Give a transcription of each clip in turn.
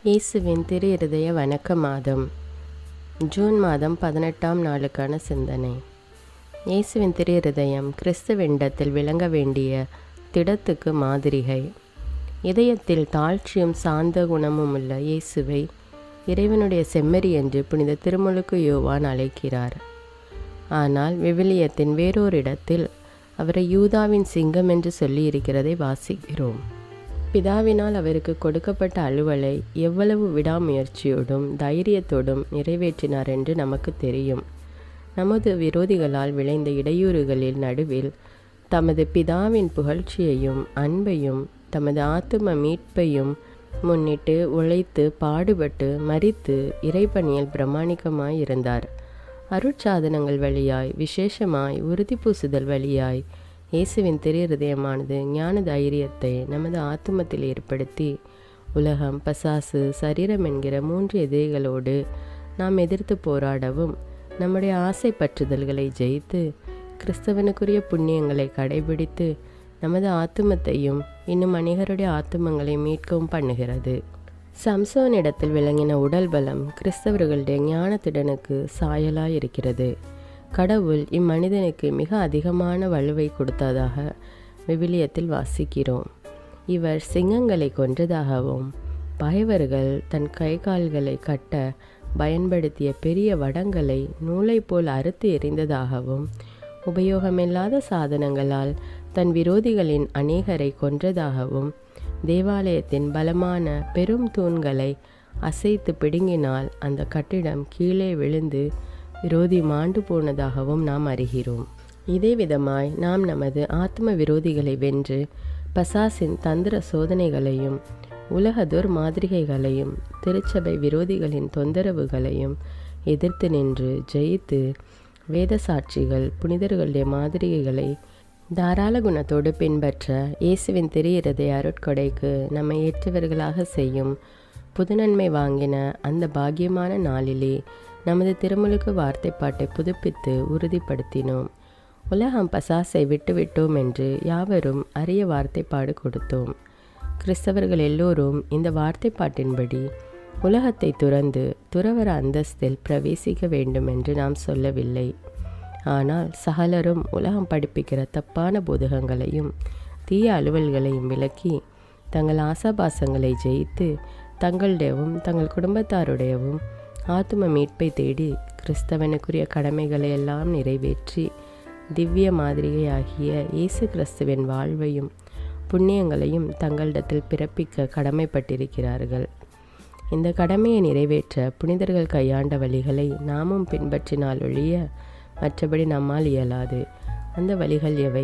இயேசுவின் திரு இருதய வணக்க மாதம் ஜூன் மாதம் பதினெட்டாம் நாளுக்கான சிந்தனை இயேசுவின் திரு இருதயம் கிறிஸ்துவெண்டத்தில் விளங்க வேண்டிய திடத்துக்கு மாதிரிகை இதயத்தில் தாழ்ச்சியும் சாந்த குணமும் உள்ள இயேசுவை இறைவனுடைய செம்மறி என்று புனித திருமுழுக்கு யோவான் அழைக்கிறார் ஆனால் விவிலியத்தின் வேறொரு இடத்தில் அவரை யூதாவின் சிங்கம் என்று சொல்லியிருக்கிறதை வாசிக்கிறோம் பிதாவினால் அவருக்கு கொடுக்கப்பட்ட அலுவலை எவ்வளவு விடாமுயற்சியோடும் தைரியத்தோடும் நிறைவேற்றினார் என்று நமக்கு தெரியும் நமது விரோதிகளால் விளைந்த இடையூறுகளில் நடுவில் தமது பிதாவின் புகழ்ச்சியையும் அன்பையும் தமது ஆத்தும மீட்பையும் முன்னிட்டு உழைத்து பாடுபட்டு மறித்து இறைப்பணியில் பிரமாணிக்கமாய் இருந்தார் அருட்சாதனங்கள் வழியாய் விசேஷமாய் உறுதி பூசுதல் வழியாய் இயேசுவின் திரு இருதயமானது ஞான தைரியத்தை நமது ஆத்துமத்தில் ஏற்படுத்தி உலகம் பசாசு சரீரம் என்கிற மூன்று எதிரிகளோடு நாம் எதிர்த்து போராடவும் நம்முடைய ஆசை பற்றுதல்களை ஜெயித்து கிறிஸ்தவனுக்குரிய புண்ணியங்களை கடைபிடித்து நமது ஆத்துமத்தையும் இன்னும் அநேகருடைய ஆத்துமங்களை மீட்கவும் பண்ணுகிறது சம்சோனிடத்தில் விளங்கின உடல் பலம் கிறிஸ்தவர்களுடைய ஞானத்திடனுக்கு சாயலாய் இருக்கிறது கடவுள் இம்மனிதனுக்கு மிக அதிகமான வலுவை கொடுத்ததாக விவிலியத்தில் வாசிக்கிறோம் இவர் சிங்கங்களை கொன்றதாகவும் பகைவர்கள் தன் கை கால்களை கட்ட பயன்படுத்திய பெரிய வடங்களை நூலை போல் அறுத்து எறிந்ததாகவும் உபயோகமில்லாத சாதனங்களால் தன் விரோதிகளின் அநேகரை கொன்றதாகவும் தேவாலயத்தின் பலமான பெரும் தூண்களை அசைத்து பிடுங்கினால் அந்த கட்டிடம் கீழே விழுந்து விரோதி மாண்டு போனதாகவும் நாம் அறிகிறோம் இதே விதமாய் நாம் நமது ஆத்ம விரோதிகளை வென்று பசாசின் தந்திர சோதனைகளையும் உலகதோர் மாதிரிகைகளையும் திருச்சபை விரோதிகளின் தொந்தரவுகளையும் எதிர்த்து நின்று ஜெயித்து வேத சாட்சிகள் புனிதர்களுடைய மாதிரிகைகளை தாராள குணத்தோடு பின்பற்ற இயேசுவின் திரு இருதய அருட்கொடைக்கு நம்மை ஏற்றவர்களாக செய்யும் புதுநன்மை வாங்கின அந்த பாக்கியமான நாளிலே நமது திருமுழுக்கு வார்த்தைப்பாட்டை புதுப்பித்து உறுதிப்படுத்தினோம் உலகம் பசாசை விட்டுவிட்டோம் என்று யாவரும் அரிய வார்த்தைப்பாடு கொடுத்தோம் கிறிஸ்தவர்கள் எல்லோரும் இந்த வார்த்தைப்பாட்டின்படி உலகத்தை துறந்து துறவர அந்தஸ்தில் பிரவேசிக்க வேண்டும் என்று நாம் சொல்லவில்லை ஆனால் சகலரும் உலகம் படிப்பிக்கிற தப்பான போதகங்களையும் தீய அலுவல்களையும் விலக்கி தங்கள் ஆசாபாசங்களை ஜெயித்து தங்களுடையவும் தங்கள் குடும்பத்தாருடையவும் ஆத்தும மீட்பை தேடி கிறிஸ்தவனுக்குரிய கடமைகளை எல்லாம் நிறைவேற்றி திவ்ய மாதிரிகையாகிய இயேசு கிறிஸ்துவின் வாழ்வையும் புண்ணியங்களையும் தங்களிடத்தில் பிறப்பிக்க கடமைப்பட்டிருக்கிறார்கள் இந்த கடமையை நிறைவேற்ற புனிதர்கள் கையாண்ட வழிகளை நாமும் பின்பற்றினால் ஒழிய மற்றபடி நம்மால் இயலாது அந்த வழிகள் எவை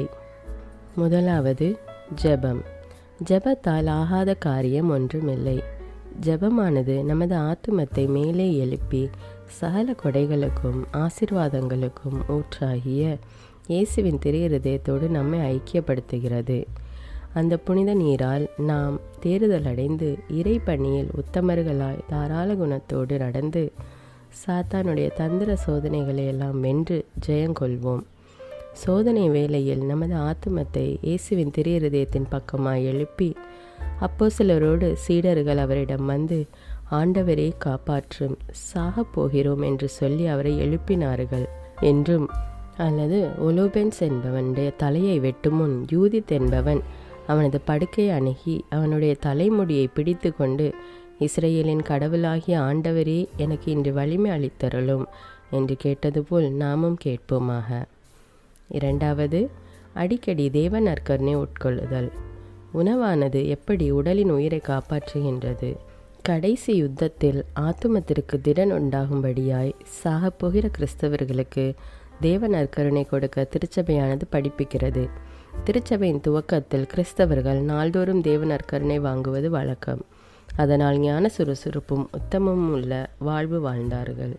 முதலாவது ஜெபம் ஜெபத்தால் ஆகாத காரியம் ஒன்றுமில்லை ஜெபமானது நமது ஆத்துமத்தை மேலே எழுப்பி சகல கொடைகளுக்கும் ஆசிர்வாதங்களுக்கும் ஊற்றாகிய இயேசுவின் திரு இருதயத்தோடு நம்மை ஐக்கியப்படுத்துகிறது அந்த புனித நீரால் நாம் தேறுதல் அடைந்து இறை பணியில் உத்தமர்களாய் தாராள குணத்தோடு நடந்து சாத்தானுடைய தந்திர சோதனைகளை எல்லாம் வென்று ஜெயங்கொள்வோம் சோதனை வேளையில் நமது ஆத்துமத்தை இயேசுவின் திரு இருதயத்தின் பக்கமாய் எழுப்பி அப்போ சிலரோடு சீடர்கள் அவரிடம் வந்து ஆண்டவரே காப்பாற்றும் சாகப் போகிறோம் என்று சொல்லி அவரை எழுப்பினார்கள் என்றும் அல்லது ஒலோபென்ஸ் என்பவனுடைய தலையை வெட்டுமுன் யூதித் என்பவன் அவனது படுக்கையை அணுகி அவனுடைய தலைமுடியை பிடித்து கொண்டு இஸ்ரேலின் கடவுளாகிய ஆண்டவரே எனக்கு இன்று வலிமை அளித்தருளும் என்று கேட்டது போல் நாமும் கேட்போமாக இரண்டாவது அடிக்கடி தேவ நற்கருணை உட்கொள்ளுதல் உணவானது எப்படி உடலின் உயிரை காப்பாற்றுகின்றது கடைசி யுத்தத்தில் ஆத்துமத்திற்கு திடன் உண்டாகும்படியாய் சாகப்போகிற கிறிஸ்தவர்களுக்கு தேவ நற்கருணை கொடுக்க திருச்சபையானது படிப்பிக்கிறது திருச்சபையின் துவக்கத்தில் கிறிஸ்தவர்கள் நாள்தோறும் தேவ நற்கருணை வாங்குவது வழக்கம் அதனால் ஞான சுறுசுறுப்பும் உத்தமமும் உள்ள வாழ்வு வாழ்ந்தார்கள்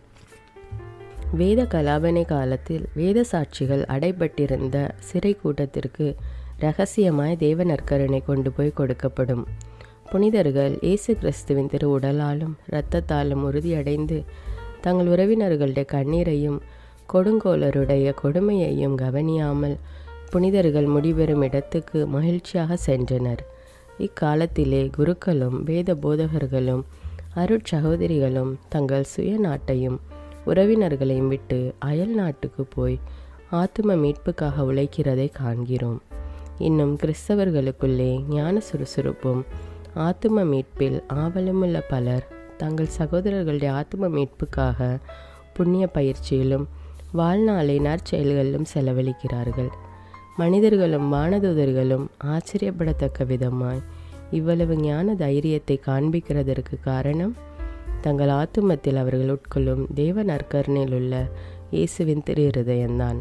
வேத கலாபனை காலத்தில் வேத சாட்சிகள் அடைபட்டிருந்த சிறை கூட்டத்திற்கு ரகசியமாய் தேவ நற்கருணை கொண்டு போய் கொடுக்கப்படும் புனிதர்கள் இயேசு கிறிஸ்துவின் திரு உடலாலும் இரத்தத்தாலும் உறுதியடைந்து தங்கள் உறவினர்களுடைய கண்ணீரையும் கொடுங்கோலருடைய கொடுமையையும் கவனியாமல் புனிதர்கள் முடிபெறும் இடத்துக்கு மகிழ்ச்சியாக சென்றனர் இக்காலத்திலே குருக்களும் வேத போதகர்களும் அருட்சகோதரிகளும் தங்கள் சுய நாட்டையும் உறவினர்களையும் விட்டு அயல் நாட்டுக்கு போய் ஆத்தும மீட்புக்காக உழைக்கிறதை காண்கிறோம் இன்னும் கிறிஸ்தவர்களுக்குள்ளே ஞான சுறுசுறுப்பும் ஆத்தும மீட்பில் ஆவலுமுள்ள பலர் தங்கள் சகோதரர்களுடைய ஆத்தும மீட்புக்காக புண்ணிய பயிற்சியிலும் வாழ்நாளை நற்செயல்களிலும் செலவழிக்கிறார்கள் மனிதர்களும் வானதூதர்களும் ஆச்சரியப்படத்தக்க விதமாய் இவ்வளவு ஞான தைரியத்தை காண்பிக்கிறதற்கு காரணம் தங்கள் ஆத்துமத்தில் அவர்கள் உட்கொள்ளும் தேவ நற்கருணில் உள்ள இயேசுவின் திரு இருதயம்தான்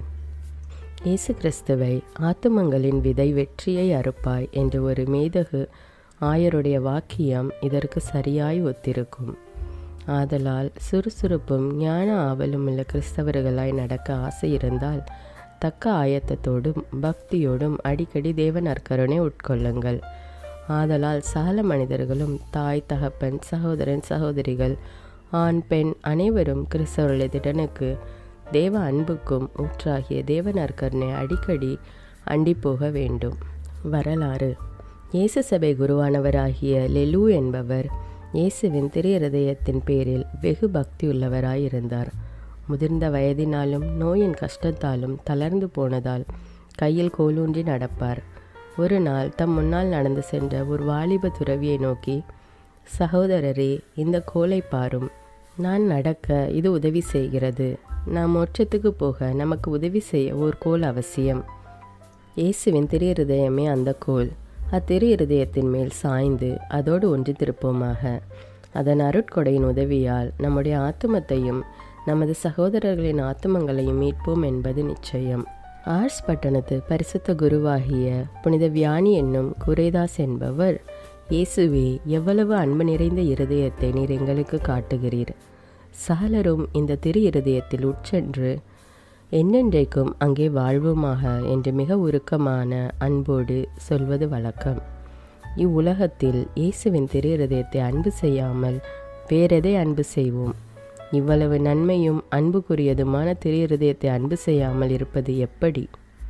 இயேசு கிறிஸ்துவை ஆத்துமங்களின் விதை வெற்றியை அறுப்பாய் என்ற ஒரு மேதகு ஆயருடைய வாக்கியம் இதற்கு சரியாய் ஒத்திருக்கும் ஆதலால் சுறுசுறுப்பும் ஞான ஆவலும் உள்ள கிறிஸ்தவர்களாய் நடக்க ஆசை இருந்தால் தக்க ஆயத்தத்தோடும் பக்தியோடும் அடிக்கடி தேவ நற்கருணை உட்கொள்ளுங்கள் ஆதலால் சகல மனிதர்களும் தாய் தகப்பன் சகோதரன் சகோதரிகள் ஆண் பெண் அனைவரும் கிறிஸ்தவருடைய திடனுக்கு தேவ அன்புக்கும் ஊற்றாகிய தேவ நற்கருணை அடிக்கடி அண்டி போக வேண்டும் வரலாறு இயேசு சபை குருவானவராகிய லெலு என்பவர் இயேசுவின் திரு இருதயத்தின் பேரில் வெகு பக்தியுள்ளவராயிருந்தார் முதிர்ந்த வயதினாலும் நோயின் கஷ்டத்தாலும் தளர்ந்து போனதால் கையில் கோலூன்றி நடப்பார் ஒரு நாள் தம் முன்னால் நடந்து சென்ற ஒரு வாலிப துறவியை நோக்கி சகோதரரே இந்த கோலை பாரும் நான் நடக்க இது உதவி செய்கிறது நாம் மோட்சத்துக்கு போக நமக்கு உதவி செய்ய ஒரு கோல் அவசியம் இயேசுவின் திரு இருதயமே அந்த கோல் அத்திரு இருதயத்தின் மேல் சாய்ந்து அதோடு ஒன்றி திருப்போமாக அதன் அருட்கொடையின் உதவியால் நம்முடைய ஆத்துமத்தையும் நமது சகோதரர்களின் ஆத்துமங்களையும் மீட்போம் என்பது நிச்சயம் ஆர்ஸ் பட்டணத்து பரிசுத்த குருவாகிய புனித வியானி என்னும் குரேதாஸ் என்பவர் இயேசுவே எவ்வளவு அன்பு நிறைந்த இருதயத்தை நீர் எங்களுக்கு காட்டுகிறீர் சகலரும் இந்த திரு இருதயத்தில் உட்சென்று என்னென்றைக்கும் அங்கே வாழ்வோமாக என்று மிக உருக்கமான அன்போடு சொல்வது வழக்கம் இவ்வுலகத்தில் இயேசுவின் திரு இருதயத்தை அன்பு செய்யாமல் வேறெதை அன்பு செய்வோம் இவ்வளவு நன்மையும் அன்புக்குரியதுமான திரு இருதயத்தை அன்பு செய்யாமல் இருப்பது எப்படி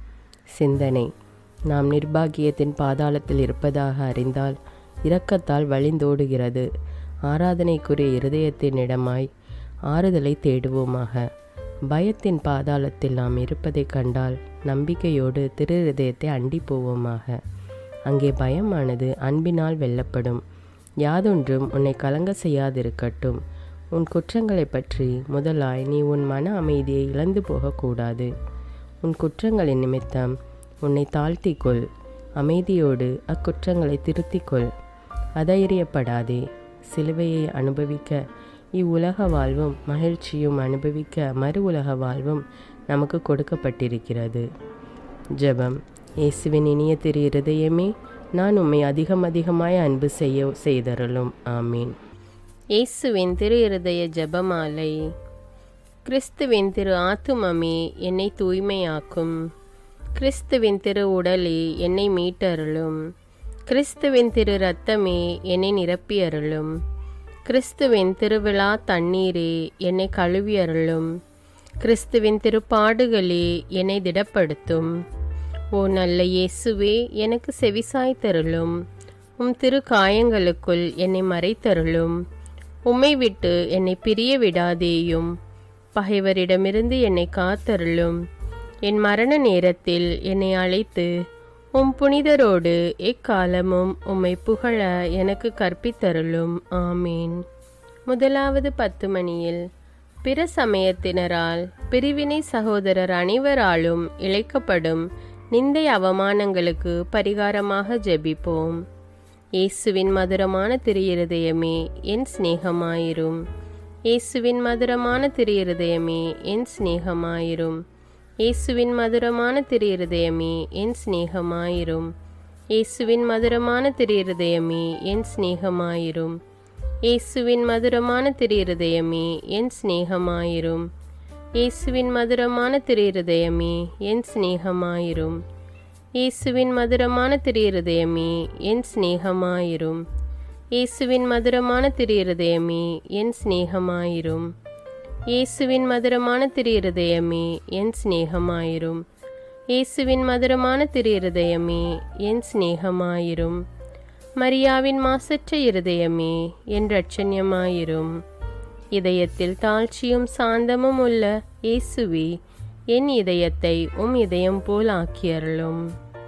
சிந்தனை நாம் நிர்பாகியத்தின் பாதாளத்தில் இருப்பதாக அறிந்தால் இரக்கத்தால் வழிந்தோடுகிறது ஆராதனைக்குரிய இருதயத்தின் இடமாய் ஆறுதலை தேடுவோமாக பயத்தின் பாதாளத்தில் நாம் இருப்பதைக் கண்டால் நம்பிக்கையோடு திரு இருதயத்தை அண்டி போவோமாக அங்கே பயமானது அன்பினால் வெல்லப்படும் யாதொன்றும் உன்னை கலங்க செய்யாதிருக்கட்டும் உன் குற்றங்களைப் பற்றி முதலாய் நீ உன் மன அமைதியை இழந்து போகக்கூடாது உன் குற்றங்களின் நிமித்தம் உன்னை தாழ்த்திக்கொள் அமைதியோடு அக்குற்றங்களை திருத்திக்கொள் அதைரியப்படாதே சிலுவையை அனுபவிக்க இவ்வுலக வாழ்வும் மகிழ்ச்சியும் அனுபவிக்க மறு உலக வாழ்வும் நமக்கு கொடுக்கப்பட்டிருக்கிறது ஜெபம் இயேசுவின் இனிய திரு இருதயமே நான் உம்மை அதிகம் அதிகமாய் அன்பு செய்ய செய்தருளும் ஆமீன் இயேசுவின் திரு இருதய ஜெபமாலை கிறிஸ்துவின் திரு ஆத்துமமே என்னை தூய்மையாக்கும் கிறிஸ்துவின் திரு உடலே என்னை மீட்டருளும் கிறிஸ்துவின் திரு இரத்தமே என்னை நிரப்பியருளும் கிறிஸ்துவின் திருவிழா தண்ணீரே என்னை கழுவியருளும் கிறிஸ்துவின் திருப்பாடுகளே என்னை திடப்படுத்தும் ஓ நல்ல இயேசுவே எனக்கு செவிசாய்த்தருளும் உம் திரு காயங்களுக்குள் என்னை மறைத்தருளும் உம்மை விட்டு என்னை பிரிய விடாதேயும் பகைவரிடமிருந்து என்னை காத்தருளும் என் மரண நேரத்தில் என்னை அழைத்து உம் புனிதரோடு எக்காலமும் உம்மை புகழ எனக்கு கற்பித்தருளும் ஆமீன் முதலாவது பத்து மணியில் பிற சமயத்தினரால் பிரிவினை சகோதரர் அனைவராலும் இழைக்கப்படும் நிந்தை அவமானங்களுக்கு பரிகாரமாக ஜெபிப்போம் இயேசுவின் மதுரமான திரு இருதயமே என் சிநேகமாயிரும் இயேசுவின் மதுரமான திரு இருதயமே என் சிநேகமாயிரும் இயேசுவின் மதுரமான திரு இருதயமே என் சிநேகமாயிரும் இயேசுவின் மதுரமான திரு இருதயமே என் சிநேகமாயிரும் இயேசுவின் மதுரமான திரு இருதயமே என் சிநேகமாயிரும் இயேசுவின் மதுரமான திரு இருதயமே என் சிநேகமாயிரும் இயேசுவின் மதுரமான திரு இருதயமே என் சிநேகமாயிரும் இயேசுவின் மதுரமான திரு இருதயமே என் சிநேகமாயிரும் இயேசுவின் மதுரமான திரு இருதயமே என் சிநேகமாயிரும் இயேசுவின் மதுரமான திரு இருதயமே என் சிநேகமாயிரும் மரியாவின் மாசற்ற இருதயமே என் ரட்சண்யமாயிரும் இதயத்தில் தாழ்ச்சியும் சாந்தமும் உள்ள இயேசுவே என் இதயத்தை உம் இதயம் போல் ஆக்கியருளும்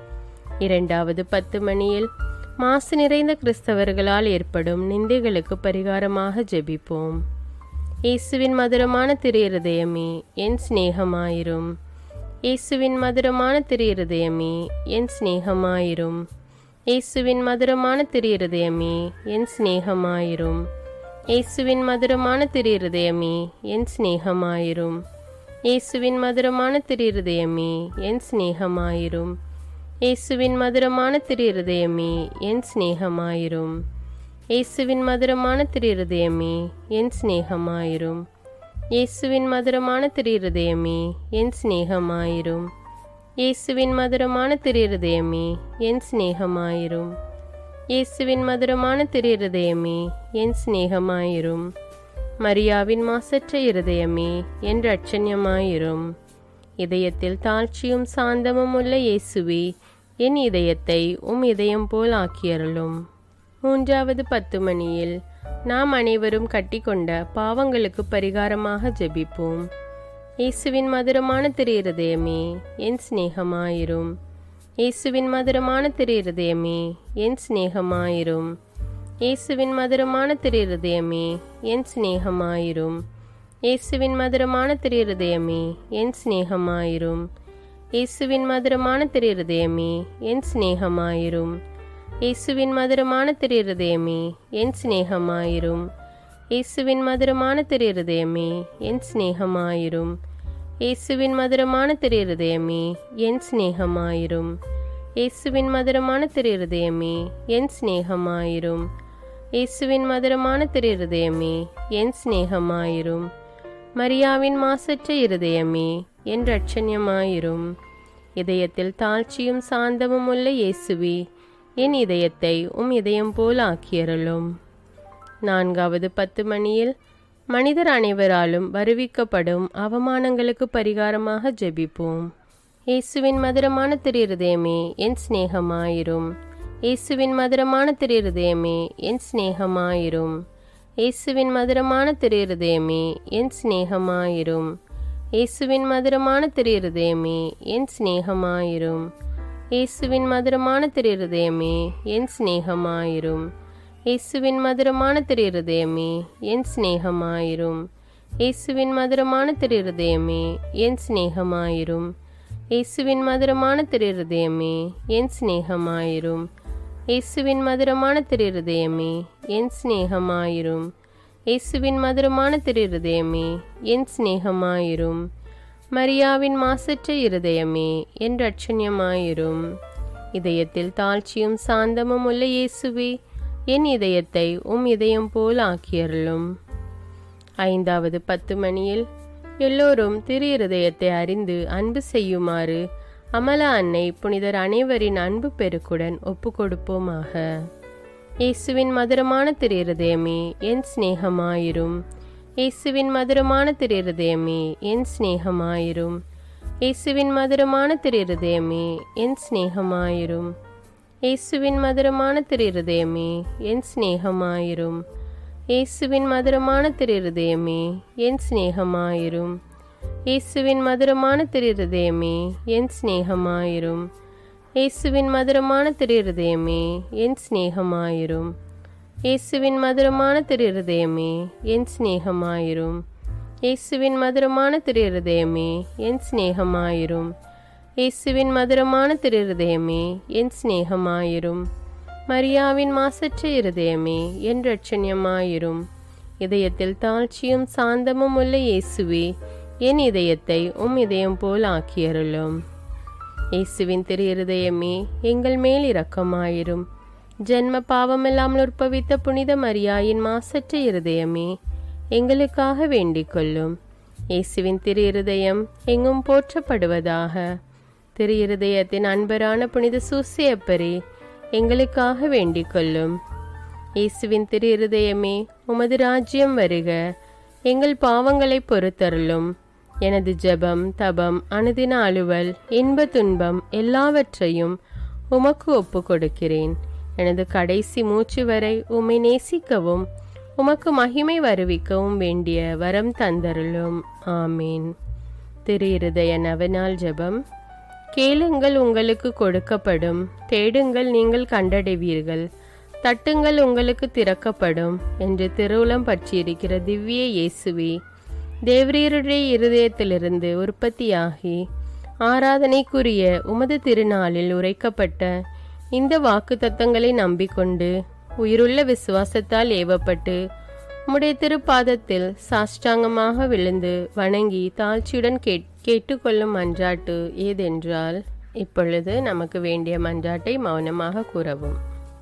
இரண்டாவது பத்து மணியில் மாசு நிறைந்த கிறிஸ்தவர்களால் ஏற்படும் நிந்தைகளுக்கு பரிகாரமாக ஜெபிப்போம் இயேசுவின் மதுரமான திரு இருதயமே என் சிநேகமாயிரும் இயேசுவின் மதுரமான திரு இருதயமே என் சிநேகமாயிரும் இயேசுவின் மதுரமான திரு இருதயமே என் சிநேகமாயிரும் இயேசுவின் மதுரமான திரு இருதயமே என் சிநேகமாயிரும் இயேசுவின் மதுரமான திரு இருதயமே என் சிநேகமாயிரும் இயேசுவின் மதுரமான திரு இருதயமே என் சிநேகமாயிரும் இயேசுவின் மதுரமான திரு இருதயமே என் சிநேகமாயிரும் இயேசுவின் மதுரமான திரு இருதயமே என் சிநேகமாயிரும் இயேசுவின் மதுரமான திரு இருதயமே என் சிநேகமாயிரும் இயேசுவின் மதுரமான திரு இருதயமே என் சிநேகமாயிரும் மரியாவின் மாசற்ற இருதயமே என் ரட்சண்யமாயிரும் இதயத்தில் தாழ்ச்சியும் சாந்தமும் உள்ள இயேசுவே என் இதயத்தை உம் இதயம் போல் ஆக்கியருளும் மூன்றாவது பத்து மணியில் நாம் அனைவரும் கட்டிக்கொண்ட பாவங்களுக்கு பரிகாரமாக ஜெபிப்போம் இயேசுவின் மதுரமான திரு இருதயமே என் சிநேகமாயிரும் இயேசுவின் மதுரமான திரு இருதயமே என் சிநேகமாயிரும் இயேசுவின் மதுரமான திரு இருதயமே என் சிநேகமாயிரும் இயேசுவின் மதுரமான திரு இருதயமே என் சிநேகமாயிரும் இயேசுவின் மதுரமான திரு இருதயமே என் சிநேகமாயிரும் இயேசுவின் மதுரமான திரு இருதயமே என் சிநேகமாயிரும் இயேசுவின் மதுரமான திரு இருதயமே என் சிநேகமாயிரும் இயேசுவின் மதுரமான திரு இருதயமே என் சிநேகமாயிரும் இயேசுவின் மதுரமான திரு இருதயமே என் சிநேகமாயிரும் இயேசுவின் மதுரமான திரு இருதயமே என் சிநேகமாயிரும் மரியாவின் மாசற்ற இருதயமே என் ரட்சண்யமாயிரும் இதயத்தில் தாழ்ச்சியும் சாந்தமும் உள்ள இயேசுவே என் இதயத்தை உம் இதயம் போல் ஆக்கியருளும் நான்காவது பத்து மணியில் மனிதர் அனைவராலும் வருவிக்கப்படும் அவமானங்களுக்கு பரிகாரமாக ஜெபிப்போம் இயேசுவின் மதுரமான திரு இருதயமே என் சிநேகமாயிரும் இயேசுவின் மதுரமான திரு இருதயமே என் சிநேகமாயிரும் இயேசுவின் மதுரமான திரு இருதயமே என் சிநேகமாயிரும் இயேசுவின் மதுரமான திரு இருதயமே என் சிநேகமாயிரும் இயேசுவின் மதுரமான திரு இருதயமே என் சிநேகமாயிரும் இயேசுவின் மதுரமான திரு இருதயமே என் சிநேகமாயிரும் இயேசுவின் மதுரமான திரு இருதயமே என் சிநேகமாயிரும் இயேசுவின் மதுரமான திரு இருதயமே என் சிநேகமாயிரும் இயேசுவின் மதுரமான திரு இருதயமே என் சிநேகமாயிரும் இயேசுவின் மதுரமான திரு இருதயமே என் சிநேகமாயிரும் மரியாவின் மாசற்ற இருதயமே என் ரட்சண்யமாயிரும் இதயத்தில் தாழ்ச்சியும் சாந்தமும் உள்ள இயேசுவே என் இதயத்தை உம் இதயம் போல் ஆக்கியருளும் ஐந்தாவது பத்து மணியில் எல்லோரும் திரு இருதயத்தை அறிந்து அன்பு செய்யுமாறு அமலா அன்னை புனிதர் அனைவரின் அன்பு பெருக்குடன் ஒப்பு கொடுப்போமாக இயேசுவின் மதுரமான திரு இருதயமே என் சிநேகமாயிரும் இயேசுவின் மதுரமான திரு இருதயமே என் சிநேகமாயிரும் இயேசுவின் மதுரமான திரு இருதயமே என் சிநேகமாயிரும் இயேசுவின் மதுரமான திரு இருதயமே என் சிநேகமாயிரும் இயேசுவின் மதுரமான திரு இருதயமே என் சிநேகமாயிரும் இயேசுவின் மதுரமான திரு இருதயமே என் சிநேகமாயிரும் இயேசுவின் மதுரமான திரு இருதயமே என் சிநேகமாயிரும் இயேசுவின் மதுரமான திரு இருதயமே என் சிநேகமாயிரும் இயேசுவின் மதுரமான திரு இருதயமே என் சிநேகமாயிரும் இயேசுவின் மதுரமான திரு இருதயமே என் சிநேகமாயிரும் மரியாவின் மாசற்ற இருதயமே என் ரட்சண்யமாயிரும் இதயத்தில் தாழ்ச்சியும் சாந்தமும் உள்ள இயேசுவே என் இதயத்தை உம் இதயம் போல் ஆக்கியருளும் இயேசுவின் திரு இருதயமே எங்கள் மேல் இரக்கமாயிரும் ஜென்ம பாவமெல்லாம் உற்பவித்த புனித மரியாயின் மாசற்ற இருதயமே எங்களுக்காக வேண்டிக் கொள்ளும் இயேசுவின் திரு இருதயம் எங்கும் போற்றப்படுவதாக திரு இருதயத்தின் அன்பரான புனித சூசியப்பரே எங்களுக்காக வேண்டிக் கொள்ளும் இயேசுவின் திரு இருதயமே உமது ராஜ்யம் வருக எங்கள் பாவங்களை பொறுத்தருளும் எனது ஜெபம் தபம் அனுதின அலுவல் இன்ப துன்பம் எல்லாவற்றையும் உமக்கு ஒப்பு கொடுக்கிறேன் எனது கடைசி மூச்சு வரை உம்மை நேசிக்கவும் உமக்கு மகிமை வருவிக்கவும் வேண்டிய வரம் தந்தருளும் ஆமீன் திரு இருதய நவநாள் ஜெபம் கேளுங்கள் உங்களுக்கு கொடுக்கப்படும் தேடுங்கள் நீங்கள் கண்டடைவீர்கள் தட்டுங்கள் உங்களுக்கு திறக்கப்படும் என்று திருவுளம் பற்றியிருக்கிற திவ்ய இயேசுவே தேவரீருடைய இருதயத்திலிருந்து உற்பத்தியாகி ஆராதனைக்குரிய உமது திருநாளில் உரைக்கப்பட்ட இந்த வாக்கு தத்தங்களை நம்பிக்கொண்டு உயிருள்ள விசுவாசத்தால் ஏவப்பட்டு உம்முடைய திருப்பாதத்தில் சாஷ்டாங்கமாக விழுந்து வணங்கி தாழ்ச்சியுடன் கேட் கேட்டுக்கொள்ளும் மன்றாட்டு ஏதென்றால் இப்பொழுது நமக்கு வேண்டிய மன்றாட்டை மௌனமாக கூறவும்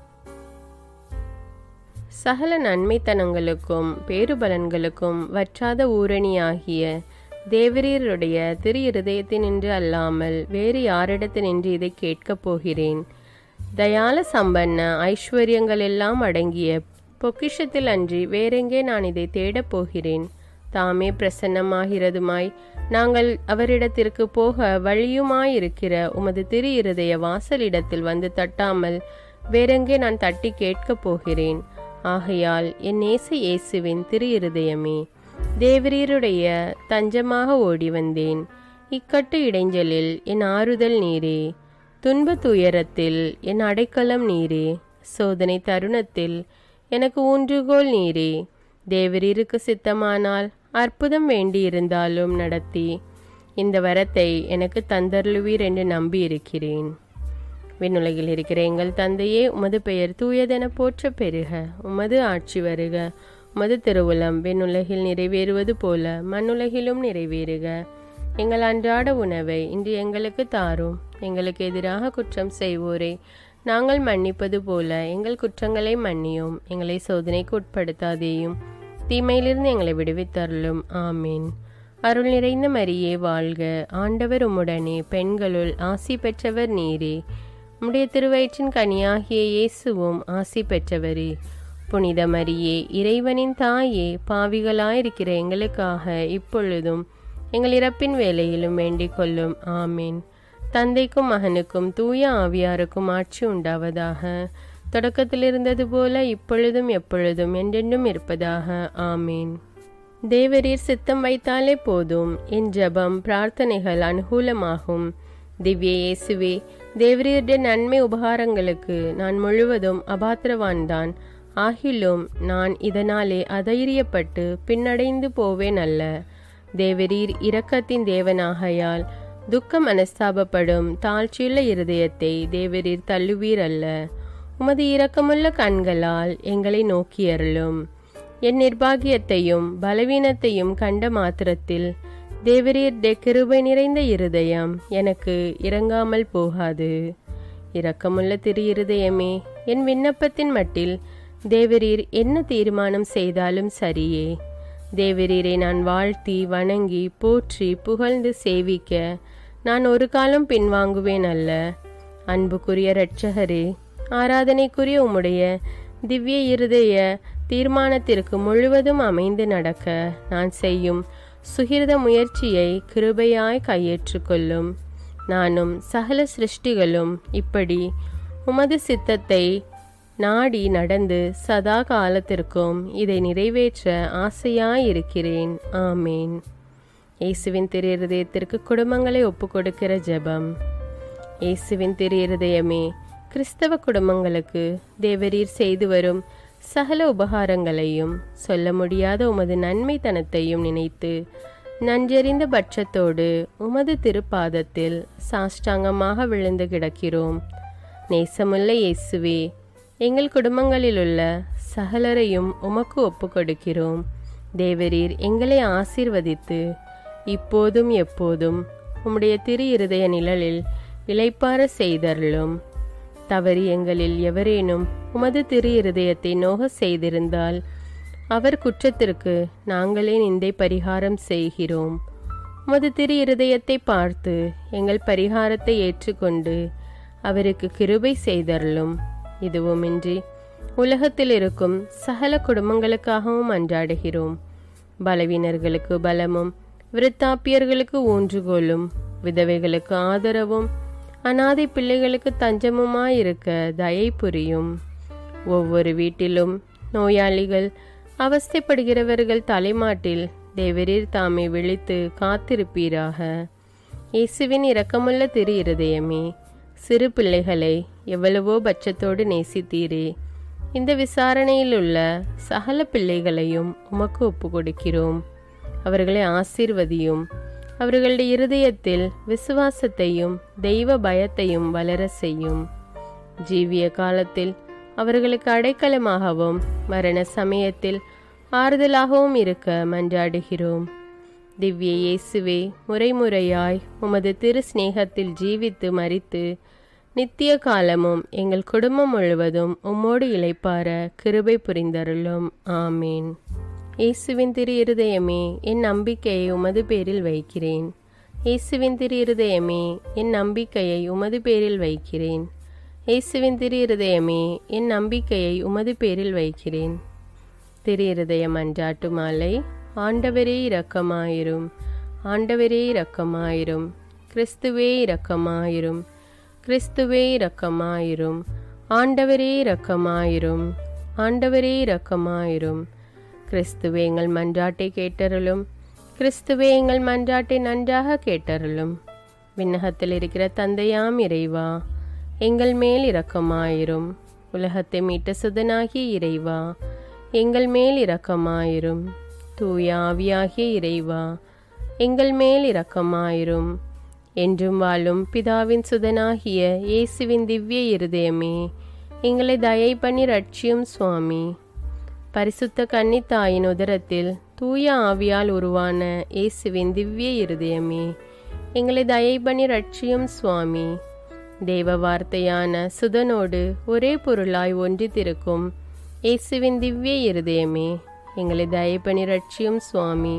சகல நன்மைத்தனங்களுக்கும் பேறுபலன்களுக்கும் வற்றாத ஊரணியாகிய தேவரீருடைய திரு இருதயத்தினின்று அல்லாமல் வேறு யாரிடத்தினின்று இதை கேட்கப் போகிறேன் தயால சம்பன்ன ஐஸ்வர்யங்கள் எல்லாம் அடங்கிய பொக்கிஷத்தில் அன்றி வேறெங்கே நான் இதை தேடப் போகிறேன் தாமே பிரசன்னமாகிறதுமாய் நாங்கள் அவரிடத்திற்கு போக வழியுமாயிருக்கிற உமது திரு இருதய வாசலிடத்தில் வந்து தட்டாமல் வேறெங்கே நான் தட்டி கேட்கப் போகிறேன் ஆகையால் என் நேச இயேசுவின் திரு இருதயமே தேவரீருடைய தஞ்சமாக ஓடி வந்தேன் இக்கட்டு இடைஞ்சலில் என் ஆறுதல் நீரே துன்ப துயரத்தில் என் அடைக்கலம் நீரே சோதனை தருணத்தில் எனக்கு ஊன்றுகோல் நீரே தேவரீருக்கு சித்தமானால் அற்புதம் வேண்டியிருந்தாலும் நடத்தி இந்த வரத்தை எனக்கு தந்தருளுவீர் என்று நம்பியிருக்கிறேன் விண்ணுலகில் இருக்கிற எங்கள் தந்தையே உமது பெயர் தூயதென போற்ற பெருக உமது ஆட்சி வருக உமது திருவுளம் விண்ணுலகில் நிறைவேறுவது போல மண்ணுலகிலும் நிறைவேறுக எங்கள் அன்றாட உணவை இன்று எங்களுக்கு தாரும் எங்களுக்கு எதிராக குற்றம் செய்வோரை நாங்கள் மன்னிப்பது போல எங்கள் குற்றங்களை மன்னியும் எங்களை சோதனைக்கு உட்படுத்தாதேயும் தீமையிலிருந்து எங்களை விடுவித்தருளும் ஆமீன் அருள் நிறைந்த மரியே வாழ்க ஆண்டவர் உம்முடனே பெண்களுள் ஆசி பெற்றவர் நீரே உம்முடைய திருவயிற்றின் கனியாகிய இயேசுவும் ஆசி பெற்றவரே புனித மரியே இறைவனின் தாயே பாவிகளாயிருக்கிற எங்களுக்காக இப்பொழுதும் எங்கள் இறப்பின் வேலையிலும் வேண்டிக் கொள்ளும் ஆமீன் தந்தைக்கும் மகனுக்கும் தூய ஆவியாருக்கும் ஆட்சி உண்டாவதாக தொடக்கத்தில் இருந்தது போல இப்பொழுதும் எப்பொழுதும் என்றென்றும் இருப்பதாக ஆமீன் தேவரீர் சித்தம் வைத்தாலே போதும் என் ஜபம் பிரார்த்தனைகள் அனுகூலமாகும் திவ்ய இயேசுவே தேவரீருடைய நன்மை உபகாரங்களுக்கு நான் முழுவதும் அபாத்திரவான்தான் ஆகிலும் நான் இதனாலே அதைரியப்பட்டு பின்னடைந்து போவேன் அல்ல தேவரீர் இரக்கத்தின் தேவனாகையால் துக்க மனஸ்தாபப்படும் தாழ்ச்சியுள்ள இருதயத்தை தேவரீர் தள்ளுவீர் அல்ல உமது இரக்கமுள்ள கண்களால் எங்களை நோக்கியருளும் என் நிர்பாகியத்தையும் பலவீனத்தையும் கண்ட மாத்திரத்தில் தேவரீர் கிருபை நிறைந்த இருதயம் எனக்கு இறங்காமல் போகாது இரக்கமுள்ள திரு இருதயமே என் விண்ணப்பத்தின் மட்டில் தேவரீர் என்ன தீர்மானம் செய்தாலும் சரியே தேவரீரை நான் வாழ்த்தி வணங்கி போற்றி புகழ்ந்து சேவிக்க நான் ஒரு காலம் பின்வாங்குவேன் அல்ல அன்புக்குரிய இரட்சகரே ஆராதனைக்குரிய உம்முடைய திவ்ய இருதய தீர்மானத்திற்கு முழுவதும் அமைந்து நடக்க நான் செய்யும் சுகிர்த முயற்சியை கிருபையாய் கையேற்றுக்கொள்ளும் நானும் சகல சிருஷ்டிகளும் இப்படி உமது சித்தத்தை நாடி நடந்து சதா காலத்திற்கும் இதை நிறைவேற்ற ஆசையாயிருக்கிறேன் ஆமேன் இயேசுவின் திரு இருதயத்திற்கு குடும்பங்களை ஒப்புக்கொடுக்கிற ஜெபம் இயேசுவின் திரு இருதயமே கிறிஸ்தவ குடும்பங்களுக்கு தேவரீர் செய்து வரும் சகல உபகாரங்களையும் சொல்ல முடியாத உமது நன்மைத்தனத்தையும் நினைத்து நன்றறிந்த பட்சத்தோடு உமது திருப்பாதத்தில் சாஷ்டாங்கமாக விழுந்து கிடக்கிறோம் நேசமுள்ள இயேசுவே எங்கள் குடும்பங்களிலுள்ள சகலரையும் உமக்கு ஒப்புக்கொடுக்கிறோம் தேவரீர் எங்களை ஆசீர்வதித்து இப்போதும் எப்போதும் உம்முடைய திரு இருதய நிழலில் இளைப்பார செய்தருளும் தவறி எங்களில் எவரேனும் உமது திரு இருதயத்தை நோக செய்திருந்தால் அவர் குற்றத்திற்கு நாங்களே நிந்தை பரிகாரம் செய்கிறோம் உமது திரு இருதயத்தை பார்த்து எங்கள் பரிகாரத்தை ஏற்றுக்கொண்டு அவருக்கு கிருபை செய்தருளும் இதுவுமின்றி உலகத்தில் இருக்கும் சகல குடும்பங்களுக்காகவும் அன்றாடுகிறோம் பலவீனர்களுக்கு பலமும் விருத்தாப்பியர்களுக்கு ஊன்றுகோலும் விதவைகளுக்கு ஆதரவும் அனாதை பிள்ளைகளுக்கு தஞ்சமுமாயிருக்க தயை புரியும் ஒவ்வொரு வீட்டிலும் நோயாளிகள் அவஸ்தைப்படுகிறவர்கள் தலைமாட்டில் தேவரீர் தாமே விழித்து காத்திருப்பீராக இயேசுவின் இரக்கமுள்ள திரு இருதயமே சிறு பிள்ளைகளை எவ்வளவோ பட்சத்தோடு நேசித்தீரே இந்த விசாரணையில் உள்ள சகல பிள்ளைகளையும் உமக்கு ஒப்பு கொடுக்கிறோம் அவர்களை ஆசீர்வதியும் அவர்களுடைய இருதயத்தில் விசுவாசத்தையும் தெய்வ பயத்தையும் வளர செய்யும் ஜீவிய காலத்தில் அவர்களுக்கு அடைக்கலமாகவும் மரண சமயத்தில் ஆறுதலாகவும் இருக்க மன்றாடுகிறோம் திவ்ய இயேசுவே முறைமுறையாய் உமது திரு சிநேகத்தில் ஜீவித்து மறித்து நித்திய காலமும் எங்கள் குடும்பம் முழுவதும் உம்மோடு இளைப்பார கிருபை புரிந்தருளும் ஆமீன் இயேசுவின் திரு இருதயமே என் நம்பிக்கையை உமது பேரில் வைக்கிறேன் இயேசுவின் திரு இருதயமே என் நம்பிக்கையை உமது பேரில் வைக்கிறேன் இயேசுவின் திரு இருதயமே என் நம்பிக்கையை உமது பேரில் வைக்கிறேன் திரு இருதயம் அன்றாட்டு மாலை ஆண்டவரே இரக்கமாயிரும் ஆண்டவரே இரக்கமாயிரும் கிறிஸ்துவே இரக்கமாயிரும் கிறிஸ்துவே இரக்கமாயிரும் ஆண்டவரே இரக்கமாயிரும் ஆண்டவரே இரக்கமாயிரும் கிறிஸ்துவே எங்கள் மன்றாட்டை கேட்டருளும் கிறிஸ்துவே எங்கள் மன்றாட்டை நன்றாக கேட்டருளும் விண்ணகத்தில் இருக்கிற தந்தையாம் இறைவா எங்கள் மேல் இரக்கமாயிரும் உலகத்தை மீட்ட சுதனாகிய இறைவா எங்கள் மேல் இரக்கமாயிரும் தூய ஆவியாகிய இறைவா எங்கள் மேல் இரக்கமாயிரும் என்றும் வாழும் பிதாவின் சுதனாகிய இயேசுவின் திவ்ய இருதயமே எங்களை தயை பண்ணி ரட்சியும் சுவாமி பரிசுத்த கன்னித்தாயின் உதரத்தில் தூய ஆவியால் உருவான இயேசுவின் திவ்ய இருதயமே எங்களை தயை பண்ணி ரட்சியும் சுவாமி தேவ வார்த்தையான சுதனோடு ஒரே பொருளாய் ஒன்றித்திருக்கும் இயேசுவின் திவ்ய இருதயமே எங்களை தயப்பணி ரட்சியும் சுவாமி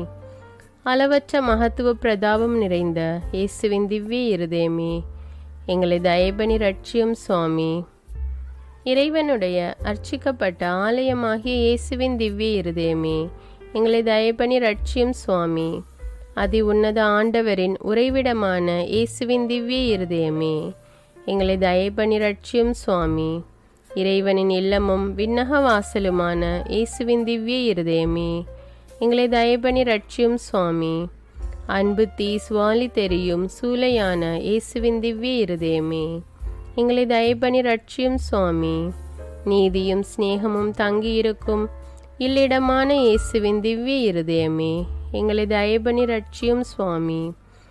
அளவற்ற மகத்துவ பிரதாபம் நிறைந்த இயேசுவின் திவ்ய இருதயமே எங்களை தயபணி ரட்சியும் சுவாமி இறைவனுடைய அர்ச்சிக்கப்பட்ட ஆலயமாகிய இயேசுவின் திவ்ய இருதயமே எங்களை தயபணி ரட்சியும் சுவாமி அதி உன்னத ஆண்டவரின் உறைவிடமான இயேசுவின் திவ்ய இருதயமே எங்களை தயபணி ரட்சியும் சுவாமி இறைவனின் இல்லமும் விண்ணக வாசலுமான இயேசுவின் திவ்ய இருதயமே எங்களை தயபணி ரட்சியும் சுவாமி அன்பு தீ சுவாலி தெரியும் சூலையான இயேசுவின் திவ்ய இருதயமே எங்களை தயபணி ரட்சியும் சுவாமி நீதியும் சிநேகமும் தங்கியிருக்கும் இல்லிடமான இயேசுவின் திவ்ய இருதயமே எங்களை தயபணி ரட்சியும் சுவாமி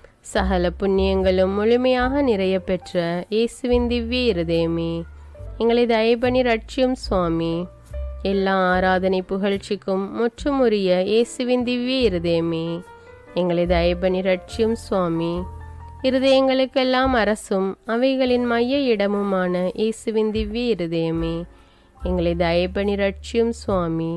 சகல புண்ணியங்களும் முழுமையாக நிறைய பெற்ற இயேசுவின் திவ்ய இருதயமே எங்களை தயபணி ரட்சியும் சுவாமி எல்லா ஆராதனை புகழ்ச்சிக்கும் முற்றுமுறிய இயேசுவின் திவ்ய இருதயமே எங்களை தயபணி ரட்சியும் சுவாமி இருதயங்களுக்கெல்லாம் அரசும் அவைகளின் மைய இடமுமான இயேசுவின் திவ்ய இருதயமே எங்களை தயபணி ரட்சியும் சுவாமி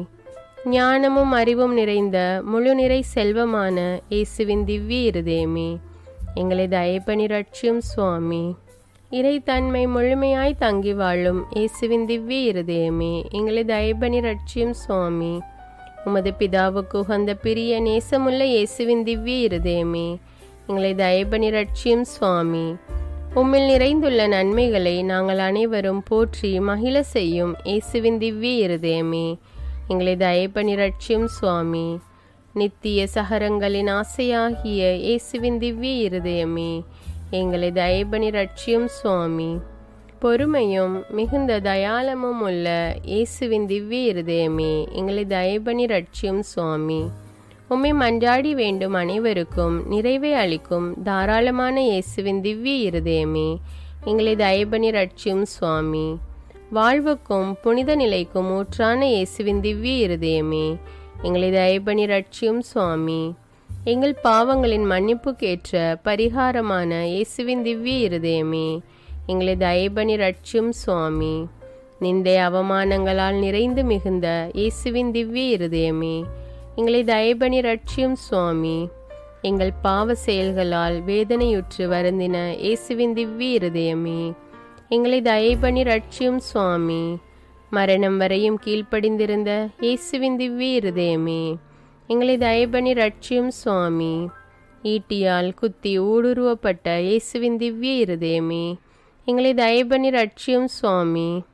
ஞானமும் அறிவும் நிறைந்த முழு நிறை செல்வமான இயேசுவின் திவ்ய இருதயமே எங்களை தயபணி ரட்சியும் சுவாமி இறைத்தன்மை முழுமையாய் தங்கி வாழும் இயேசுவின் திவ்ய இருதயமே எங்களை தயபணி ரட்சியும் சுவாமி உமது பிதாவுக்கு உகந்த பிரிய நேசமுள்ள இயேசுவின் திவ்ய இருதயமே எங்களை தயபணி ரட்சியும் சுவாமி உம்மில் நிறைந்துள்ள நன்மைகளை நாங்கள் அனைவரும் போற்றி மகிழ செய்யும் இயேசுவின் திவ்ய இருதயமே எங்களை தயபணி ரட்சியும் சுவாமி நித்திய சகரங்களின் ஆசையாகிய இயேசுவின் திவ்ய இருதயமே எங்களை தயபணி ரட்சியும் சுவாமி பொறுமையும் மிகுந்த தயாளமும் உள்ள இயேசுவின் திவ்ய இருதயமே எங்களை தயபணி ரட்சியும் சுவாமி உம்மை மன்றாடி வேண்டும் அனைவருக்கும் நிறைவை அளிக்கும் தாராளமான இயேசுவின் திவ்ய இருதயமே எங்களை தயபணி ரட்சியும் சுவாமி வாழ்வுக்கும் புனித நிலைக்கும் ஊற்றான இயேசுவின் திவ்ய இருதயமே எங்களை தயபணி ரட்சியும் சுவாமி எங்கள் பாவங்களின் மன்னிப்புக்கேற்ற பரிகாரமான இயேசுவின் திவ்ய இருதயமே எங்களை தயபணி ரட்சியும் சுவாமி நிந்தை அவமானங்களால் நிறைந்து மிகுந்த இயேசுவின் திவ்ய இருதயமே எங்களை தயபணி ரட்சியும் சுவாமி எங்கள் பாவ செயல்களால் வேதனையுற்று வருந்தின இயேசுவின் திவ்ய இருதயமே எங்களை தயபணி ரட்சியும் சுவாமி மரணம் வரையும் கீழ்ப்படிந்திருந்த இயேசுவின் திவ்ய இருதயமே எங்களை தயபணி ரட்சியும் சுவாமி ஈட்டியால் குத்தி ஊடுருவப்பட்ட இயேசுவின் திவ்ய இருதயமே எங்களை தயபணி ரட்சியும் சுவாமி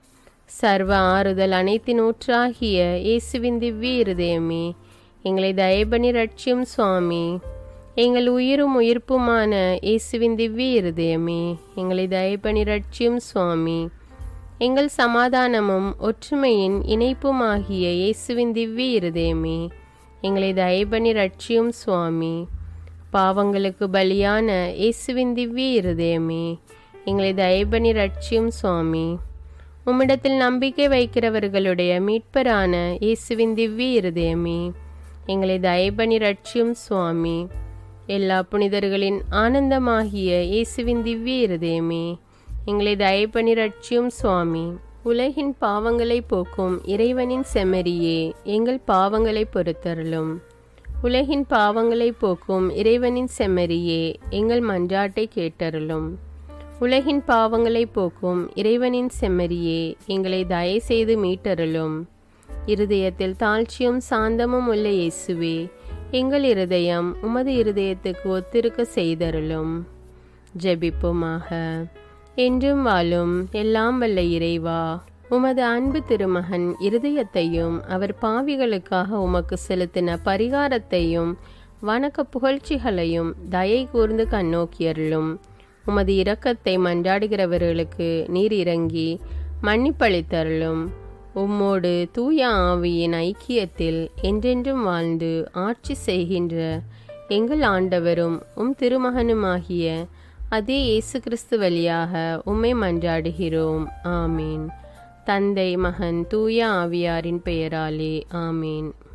சர்வ ஆறுதல் அனைத்தின் ஊற்றாகிய இயேசுவின் திவ்ய இருதயமே எங்களை தயபனி ரட்சியும் சுவாமி எங்கள் உயிரும் உயிர்ப்புமான இயேசுவின் திவ்ய இருதயமே எங்களை தயபனி ரட்சியும் சுவாமி எங்கள் சமாதானமும் ஒற்றுமையின் இணைப்புமாகிய இயேசுவின் திவ்ய இருதயமே எங்களை தயபனி ரட்சியும் சுவாமி பாவங்களுக்கு பலியான இயேசுவின் திவ்ய இருதயமே எங்களை தயபனி ரட்சியும் சுவாமி உம்மிடத்தில் நம்பிக்கை வைக்கிறவர்களுடைய மீட்பரான இயேசுவின் திவ்ய இருதயமே எங்களை தயபனி ரட்சியும் சுவாமி எல்லா புனிதர்களின் ஆனந்தமாகிய இயேசுவின் திவ்ய இருதயமே எங்களை தயபனி ரட்சியும் சுவாமி உலகின் பாவங்களை போக்கும் இறைவனின் செம்மறியே எங்கள் பாவங்களை பொறுத்தருளும் உலகின் பாவங்களை போக்கும் இறைவனின் செம்மறியே எங்கள் மன்றாட்டை கேட்டருளும் உலகின் பாவங்களை போக்கும் இறைவனின் செம்மறியே எங்களை தயை செய்து மீட்டருளும் இருதயத்தில் தாழ்ச்சியும் சாந்தமும் உள்ள இயேசுவே எங்கள் இருதயம் உமது இருதயத்துக்கு ஒத்திருக்க செய்தருளும் ஜெபிப்புமாக என்றும் வாழும் எல்லாம் வல்ல இறைவா உமது அன்பு திருமகன் இருதயத்தையும் அவர் பாவிகளுக்காக உமக்கு செலுத்தின பரிகாரத்தையும் வணக்க புகழ்ச்சிகளையும் தயை கூர்ந்து கண்ணோக்கியருளும் உமது இரக்கத்தை மன்றாடுகிறவர்களுக்கு நீர் இறங்கி மன்னிப்பளித்தருளும் உம்மோடு தூய ஆவியின் ஐக்கியத்தில் என்றென்றும் வாழ்ந்து ஆட்சி செய்கின்ற எங்கள் ஆண்டவரும் உம் திருமகனுமாகிய அதே இயேசு கிறிஸ்து வழியாக உம்மை மன்றாடுகிறோம் ஆமீன் தந்தை மகன் தூய ஆவியாரின் பெயராலே ஆமீன்